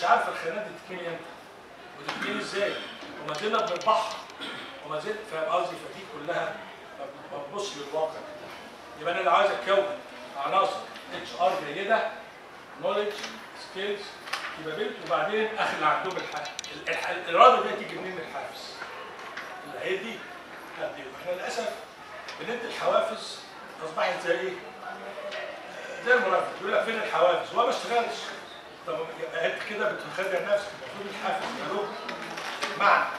عارفه الخيانات دي تتكني امتى وتتكني ازاي وما زلنا بنطبعها وما زلت فاهم قصدي فدي كلها ما بتبص للواقع يبقى انا اللي عايز اكون عناصر اتش ار جيده نولج سكيلز كيبابيلتي وبعدين اخر اللي عندهم الحافز الح- الاراده دي تيجي منين الحافز اللي هي دي لا دي احنا للاسف بنت الحوافز اصبحت زي ايه؟ زي المرافق يقول لك فين الحوافز؟ هو ما اشتغلش طب يبقى انت كده بتخدع نفسك المفروض الحافز يبقى له معنى